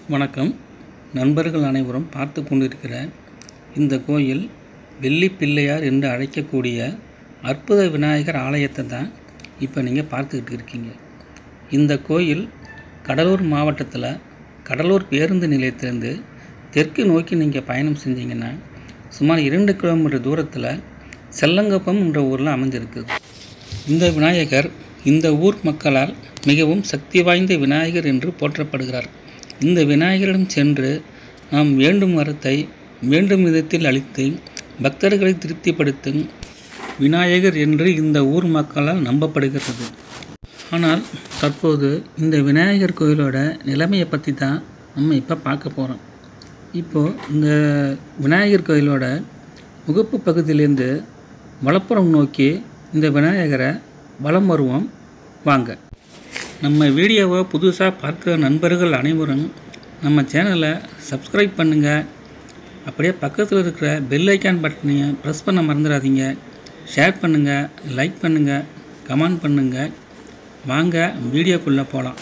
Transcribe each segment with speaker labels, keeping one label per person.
Speaker 1: வணக்கம் நண்பர்கள் அனைவரும் பார்த்து கொண்டிருக்கிற இந்த கோயில் வெள்ளி பிள்ளையார் என்று அழைக்கக்கூடிய அற்புத விநாயகர் ஆலயத்தை தான் இப்போ நீங்கள் பார்த்துக்கிட்டு இருக்கீங்க இந்த கோயில் கடலூர் மாவட்டத்தில் கடலூர் பேருந்து நிலையத்திலேருந்து தெற்கு நோக்கி நீங்கள் பயணம் செஞ்சீங்கன்னா சுமார் இரண்டு கிலோமீட்டர் தூரத்தில் செல்லங்கப்பம் என்ற ஊரில் அமைஞ்சிருக்குது இந்த விநாயகர் இந்த ஊர் மக்களால் மிகவும் சக்தி வாய்ந்த விநாயகர் என்று போற்றப்படுகிறார் இந்த விநாயகரிடம் சென்று நாம் வேண்டும் வரத்தை வேண்டும் விதத்தில் அளித்து பக்தர்களை திருப்திப்படுத்தும் விநாயகர் என்று இந்த ஊர் மக்களால் நம்பப்படுகிறது ஆனால் தற்போது இந்த விநாயகர் கோயிலோட நிலைமையை பற்றி தான் நம்ம இப்போ பார்க்க போகிறோம் இப்போது இந்த விநாயகர் கோயிலோட முகப்பு பகுதியிலேருந்து வலப்புறம் நோக்கி இந்த விநாயகரை வலம் வருவோம் வாங்க நம்ம வீடியோவை புதுசாக பார்க்குற நண்பர்கள் அனைவரும் நம்ம சேனலை சப்ஸ்கிரைப் பண்ணுங்கள் அப்படியே பக்கத்தில் இருக்கிற பெல் ஐக்கான் பட்டனையும் ப்ரெஸ் பண்ண மறந்துடாதீங்க ஷேர் பண்ணுங்கள் லைக் பண்ணுங்கள் கமெண்ட் பண்ணுங்கள் வாங்க வீடியோக்குள்ளே போகலாம்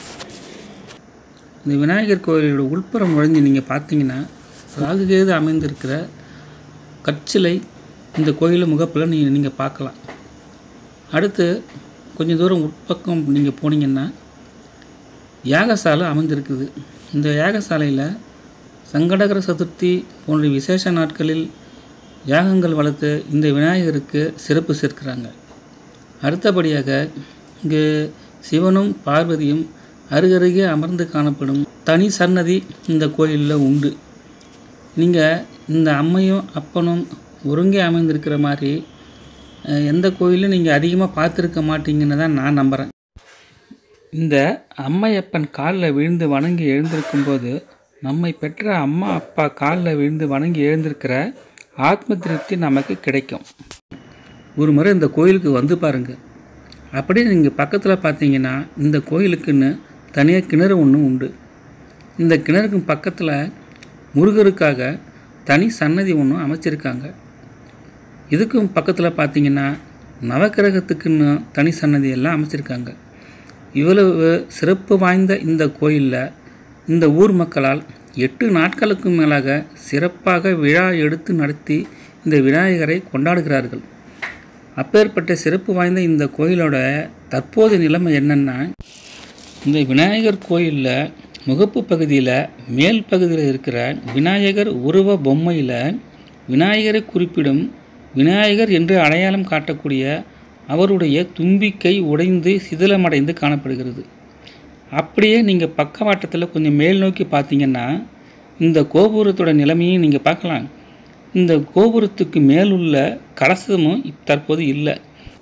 Speaker 1: இந்த விநாயகர் கோயிலோட உள்புறம் நுழைஞ்சு நீங்கள் பார்த்தீங்கன்னா ராகுகேது அமைந்திருக்கிற கற்சிலை இந்த கோயில் முகப்பில் நீங்கள் நீங்கள் பார்க்கலாம் அடுத்து கொஞ்சம் தூரம் உட்பக்கம் நீங்கள் போனீங்கன்னா யாகசாலை அமைந்திருக்குது இந்த யாகசாலையில் சங்கடகர சதுர்த்தி போன்ற விசேஷ நாட்களில் யாகங்கள் வளர்த்து இந்த விநாயகருக்கு சிறப்பு சேர்க்கிறாங்க அடுத்தபடியாக இங்கு சிவனும் பார்வதியும் அருகருகே அமர்ந்து காணப்படும் தனி சன்னதி இந்த கோயிலில் உண்டு நீங்கள் இந்த அம்மையும் அப்பனும் ஒருங்கே அமைந்திருக்கிற மாதிரி அஹ், எந்த கோயிலும் நீங்கள் அதிகமாக பார்த்துருக்க மாட்டீங்கன்னு தான் நான் நம்புகிறேன் இந்த அம்மையப்பன் காலில் விழுந்து வணங்கி எழுந்திருக்கும்போது நம்மை பெற்ற அம்மா அப்பா காலில் விழுந்து வணங்கி எழுந்திருக்கிற ஆத்ம திருப்தி நமக்கு கிடைக்கும் ஒரு முறை இந்த கோயிலுக்கு வந்து பாருங்கள் அப்படியே நீங்கள் பக்கத்தில் பார்த்தீங்கன்னா இந்த கோயிலுக்குன்னு தனியாக கிணறு ஒன்று உண்டு இந்த கிணறுக்கு பக்கத்தில் முருகருக்காக தனி சன்னதி ஒன்று அமைச்சிருக்காங்க இதுக்கும் பக்கத்தில் பார்த்தீங்கன்னா நவக்கிரகத்துக்குன்னு தனி சன்னதி எல்லாம் அமைச்சிருக்காங்க இவ்வளவு சிறப்பு வாய்ந்த இந்த கோயிலில் இந்த ஊர் மக்களால் எட்டு நாட்களுக்கு மேலாக சிறப்பாக விழா எடுத்து நடத்தி இந்த விநாயகரை கொண்டாடுகிறார்கள் அப்பேற்பட்ட சிறப்பு வாய்ந்த இந்த கோயிலோட தற்போதைய நிலைமை என்னென்னா இந்த விநாயகர் கோயிலில் முகப்பு பகுதியில் மேல் பகுதியில் இருக்கிற விநாயகர் உருவ பொம்மையில் விநாயகரை குறிப்பிடும் விநாயகர் என்று அடையாளம் காட்டக்கூடிய அவருடைய தும்பிக்கை உடைந்து சிதிலமடைந்து காணப்படுகிறது அப்படியே நீங்கள் பக்கவாட்டத்தில் கொஞ்சம் மேல் நோக்கி பார்த்தீங்கன்னா இந்த கோபுரத்தோட நிலைமையும் நீங்கள் பார்க்கலாம் இந்த கோபுரத்துக்கு மேலுள்ள கலசமும் இப் தற்போது இல்லை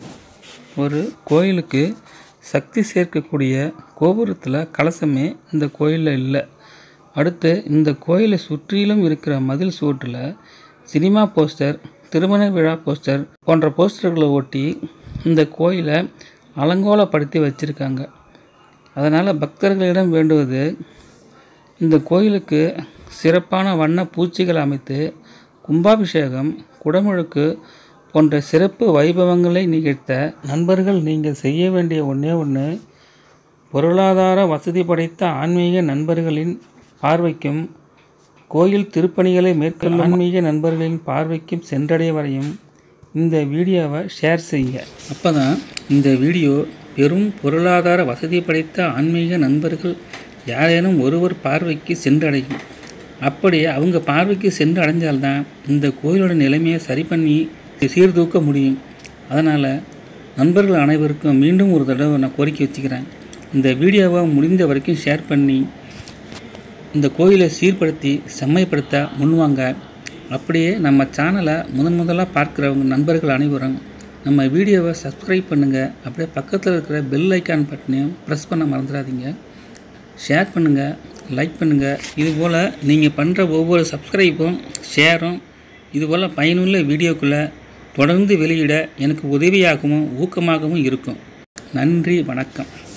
Speaker 1: ஒரு கோயிலுக்கு சக்தி சேர்க்கக்கூடிய கோபுரத்தில் கலசமே இந்த கோயிலில் இல்லை அடுத்து இந்த கோயிலை சுற்றிலும் இருக்கிற மதில் சுவற்றில் சினிமா போஸ்டர் திருமண விழா போஸ்டர் போன்ற போஸ்டர்களை ஒட்டி இந்த கோயிலை அலங்கோலப்படுத்தி வச்சுருக்காங்க அதனால் பக்தர்களிடம் வேண்டுவது இந்த கோயிலுக்கு சிறப்பான வண்ண பூச்சிகள் அமைத்து கும்பாபிஷேகம் குடமுழுக்கு போன்ற சிறப்பு வைபவங்களை நிகழ்த்த நண்பர்கள் நீங்கள் செய்ய வேண்டிய ஒன்றே ஒன்று பொருளாதார வசதி படைத்த ஆன்மீக நண்பர்களின் பார்வைக்கும் கோயில் திருப்பணிகளை மேற்கொள்ளும் ஆன்மீக நண்பர்களின் பார்வைக்கும் சென்றடைய வரையும் இந்த வீடியோவை ஷேர் செய்யுங்க அப்போ தான் இந்த வீடியோ பெரும் பொருளாதார வசதி படைத்த ஆன்மீக நண்பர்கள் யாரேனும் ஒருவர் பார்வைக்கு சென்றடையும் அப்படி அவங்க பார்வைக்கு சென்று அடைஞ்சால்தான் இந்த கோயிலோட நிலைமையை சரி பண்ணி சீர்தூக்க முடியும் அதனால் நண்பர்கள் அனைவருக்கும் மீண்டும் ஒரு தடவை நான் கோரிக்கை வச்சுக்கிறேன் இந்த வீடியோவை முடிந்த வரைக்கும் ஷேர் பண்ணி இந்த கோயிலை சீர்படுத்தி செம்மைப்படுத்த முன்வாங்க அப்படியே நம்ம சேனலை முதன் முதலாக பார்க்குறவங்க நண்பர்கள் அனைவரும் நம்ம வீடியோவை சப்ஸ்கிரைப் பண்ணுங்கள் அப்படியே பக்கத்தில் இருக்கிற பெல் ஐக்கான் பட்டனையும் ப்ரெஸ் பண்ண மறந்துடாதீங்க ஷேர் பண்ணுங்கள் லைக் பண்ணுங்கள் இதுபோல் நீங்கள் பண்ணுற ஒவ்வொரு சப்ஸ்கிரைப்பும் ஷேரும் இதுபோல் பயனுள்ள வீடியோக்குள்ளே தொடர்ந்து வெளியிட எனக்கு உதவியாகவும் ஊக்கமாகவும் இருக்கும் நன்றி வணக்கம்